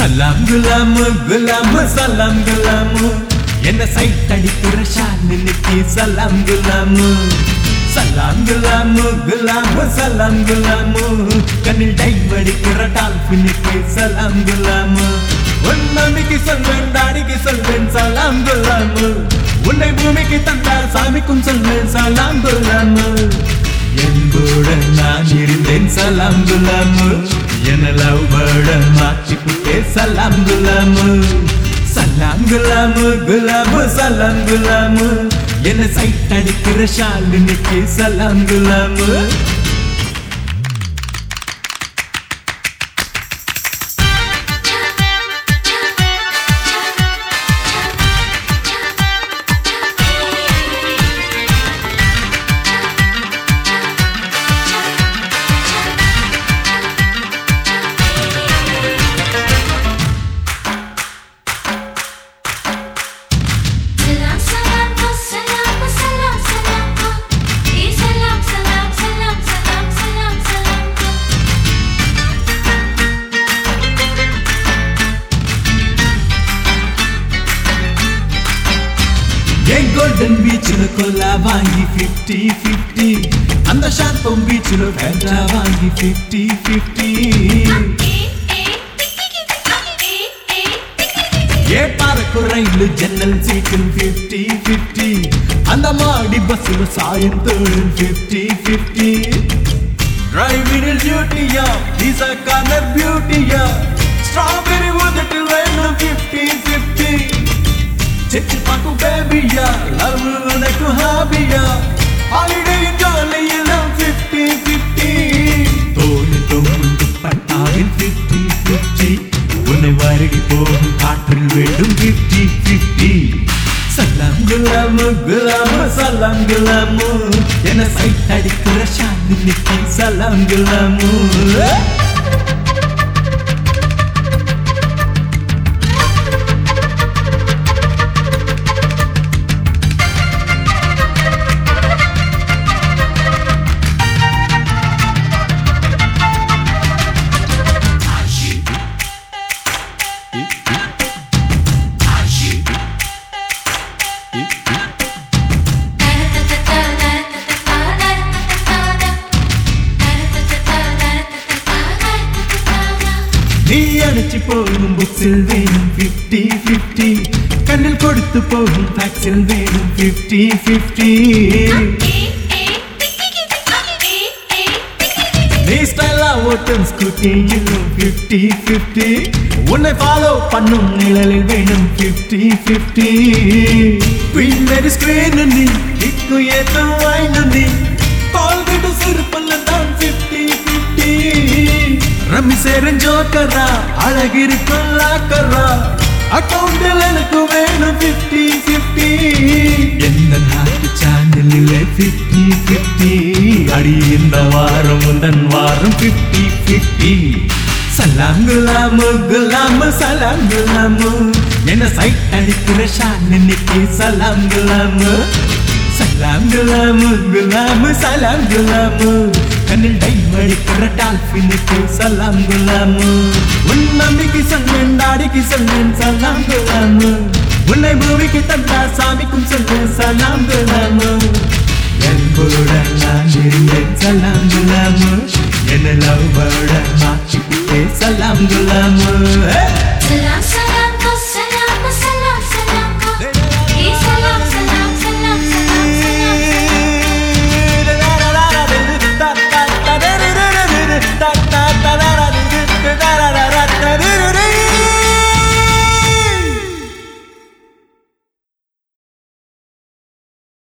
சலாம் குலாமு குலாமு சலாம் குலாமு என்ன சைட் அடிக்கிற ஷாலினிக்கு சலாம் குலாமு சலாம் குலாமு குலாமு சலாம் குலாமு கண்ணில் டைம் அடிக்கிற டால்பினுக்கு சலாம் குலாமு உன் மம்மிக்கு சொல்வேன் டாடிக்கு சொல்வேன் சலாம் குலாமு உன்னை பூமிக்கு தந்தால் சாமிக்கும் சொல்வேன் சலாம் குலாமு என்புடன் நான் இருந்தேன் சலாம் குலாமு என லவ் பேர்ட மாற்றிக்கிட்டே சலாம் குலாமு சலாம் குலாமு குலாமு சலாம் குலாமு என்ன சைட் அடிக்கிற ஷாலினிக்கு சலாம் குலாமு Salam salam salam salam salam Eh salam salam salam salam salam salam என் கோல்டன் பீச்சில் கொல்லா வாங்கி ஃபிஃப்டி ஃபிஃப்டி அந்த ஷார்ப்பம் பீச்சில் வேண்டா வாங்கி fifty fifty Eh eh eh eh ஏ பாருக்கு ரயில் ஜன்னல் சீட்டில் ஃபிஃப்டி ஃபிஃப்டி அந்த மாடி பஸ்ஸில் சாயும் தொழில் ஃபிஃப்டி ஃபிஃப்டி டிரைவினில் டியூட்டியா விசா கார்னர் பியூட்டியா ஸ்ட்ராபெரி உதட்டில் வேணும் ஃபிஃப்டி ஃபிஃப்டி செச்சு பார்க்கும் பேபியா லவ் உனக்கு ஹாபியா ஹாலிடே ஜாலி எல்லாம் ஃபிஃப்டி ஃபிஃப்டி தோணி தோணும் துப்பட்டாவில் ஃபிஃப்டி ஃபிஃப்டி உன்னை வருடி போகும் காற்றில் வேண்டும் ஃபிஃப்டி ஃபிஃப்டி சலாம் குலாமு குலாமு சலாம் குலாமு என சைட் அடிக்கிற ஷாலினிக்கு சலாம் குலாமு நீ அடிச்சு போகும் புக்ஸில் வேணும் ஃபிஃப்டி ஃபிஃப்டி கண்ணில் கொடுத்து போகும் ஃபேக்ஸில் வேணும் ஃபிஃப்டி ஃபிஃப்டி நீ ஸ்டைலா ஓட்டும் ஸ்கூட்டி இன்னும் ஃபிஃப்டி ஃபிஃப்டி உன்னை ஃபாலோ பண்ணும் நிழலில் வேணும் ஃபிஃப்டி ஃபிஃப்டி பின்னடி ஸ்கிரீன் நீ இக்கு ஏத்தம் வாய்ந்து நீ கால் விட்டு சிறுப்பல்ல தான் ஃபிஃப்டி ஃபிஃப்டி ரம்மி சேரன் ஜோக்கரா அழகிருக்கும் லாக்கரா அக்கௌண்டில் எனக்கு வேணும் ஃபிஃப்டி ஃபிஃப்டி எந்த நாட்டு சேனலில் ஃபிஃப்டி ஃபிஃப்டி அடி இந்த வாரம் உந்தன் வாரம் ஃபிஃப்டி ஃபிஃப்டி சலாம் குலாமு குலாமு சலாம் குலாமு என்ன சைட் அடிக்கிற ஷாலினிக்கு சலாம் குலாமு சலாம் குலாமு குலாமு சலாம் குலாமு கண்ணில் டைம் அடிக்கிற டால்பினுக்கு சலாம் குலாமு உன் நம்பிக்கை சொன்னேன் டாடிக்கு சொன்னேன் சலாம் குலாமு உன்னை பூமிக்கு தந்தா சாமிக்கும் சொன்னேன் சலாம் குலாமு என்புடன் நான் இருந்தேன் சலாம் குலாமு என்ன லவ் பேர்ட மாற்றிக்கிட்டே சலாம் குலாமு